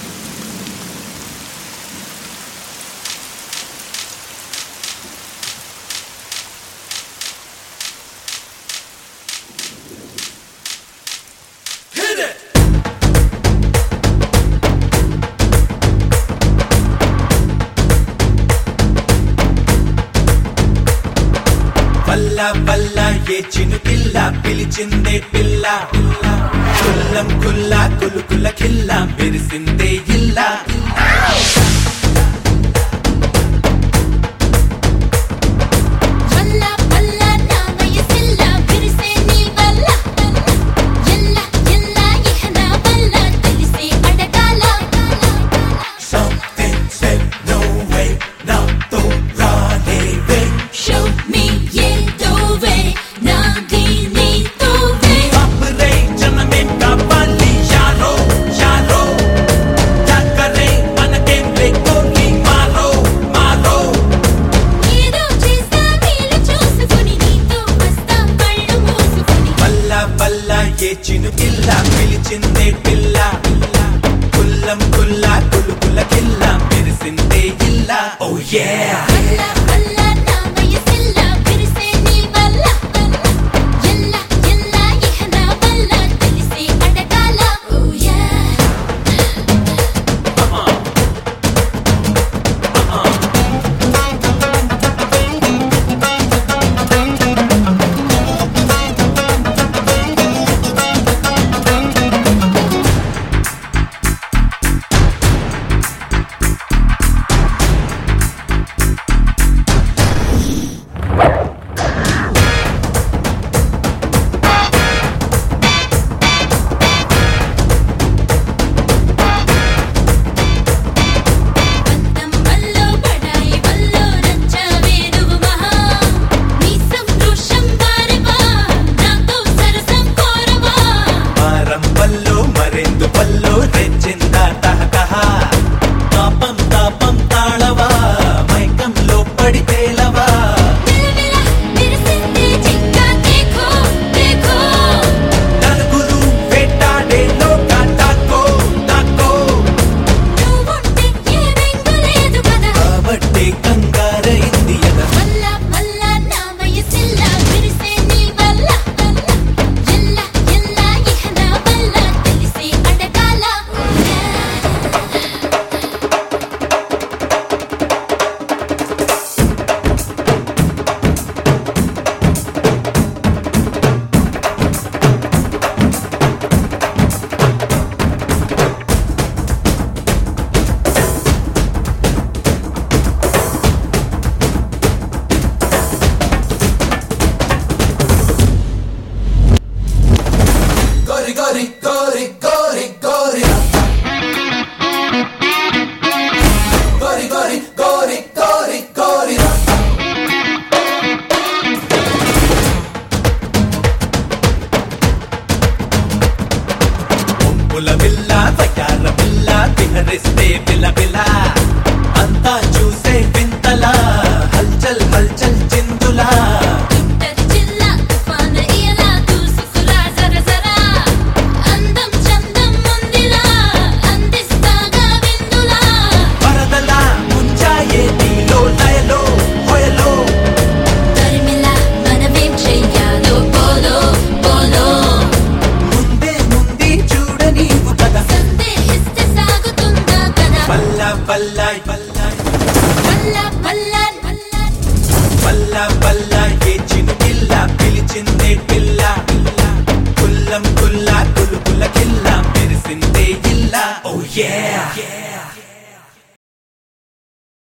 Hit it! వల్ల వల్ల ఏ చిను పిల్ల పిలిచిందే పిల్ల కుల్లం కుల్ల కులుకుల కిల్ల మెరిసిందే ఇల్ల వల్ల వల్ల నా వయసిల్ల విరిసే నీ వల్ల ఎల్ల ఎల్ల ఇహ నా వల్ల తెలిసే అడగాల Something said no way నాతో రానేవే షో మీ ఏదో వే నాది నీతో వే అప్పుడే జనమేం కావాలి యారో యారో టక్కరే మనకేం లేకోని మారో మారో ఏదో చేస్తా వీలు చూసుకుని నీతో వస్తా కళ్ళు మూసుకుని వల్ల వల్ల ఏ చిను పిల్ల పిలిచిందే పిల్ల కుల్లం కుల్ల కులుకుల కిల్ల మెరిసిందే ఇల్ల ఓ యే వల్ల వల్ల నా వయసిల్ల విరిసే నీ వల్ల ఎల్ల ఎల్ల ఇహ నా వల్ల తెలిసే అడగాల ఓ యా పంతం వల్లో పడాయి వల్లో రంచావే నువ్వు మహా నీ సంతోషం వారవా నాతో సరసం కోరవా మారం పల్లో మరెందు పల్లో రెచ్చిందా తహతహ తాపం తాపం తాళవా మైకంలో పడి తేలవా నిలవిల నిరసిందే జింకా దేఖో దేఖో నలుగురు వేటాడే లోక తాకో తాకో నువ్వుంటే ఏ బెంగు లేదు కదా కాబట్టి కంగారైంది ఎద వల్ల వల్ల నా వయసిల్ల విరిసే నీ వల్ల ఎల్ల ఎల్ల ఇహ నా వల్ల తెలిసే అడగాల గోరి గోరి గోరి గోరి గోరి గోరి గోరి గోరి గోరి గోరి ఒంపుల బిల్ల వయ్యార బిల్ల విహరిస్తే బిల బిల అంతా చూసే వింతలా హల్చల్ హల్చల్ చిందులా ఇంతటి జిల్లా తుఫాన ఇలా దూసుకురా జర జరా అందం చందం ముందిలా అందిస్తాగా విందులా వరదలా ముంచాయే నీలో లయలో హొయలో తరిమిలా మనమేం చెయ్యాలో పోలో పోలో ముందే ముందే చూడ నీవు కదా సందేహిస్తే సాగుతుందా కదా వల్ల వల్ల వల్ల వల్ల వల్ల వల్ల వల్ల వల్ల ఏ చిను పిల్ల పిలిచిందే పిల్ల కుల్లం కుల్ల కులుకుల కిల్ల మెరిసిందే ఇల్ల ఓ యే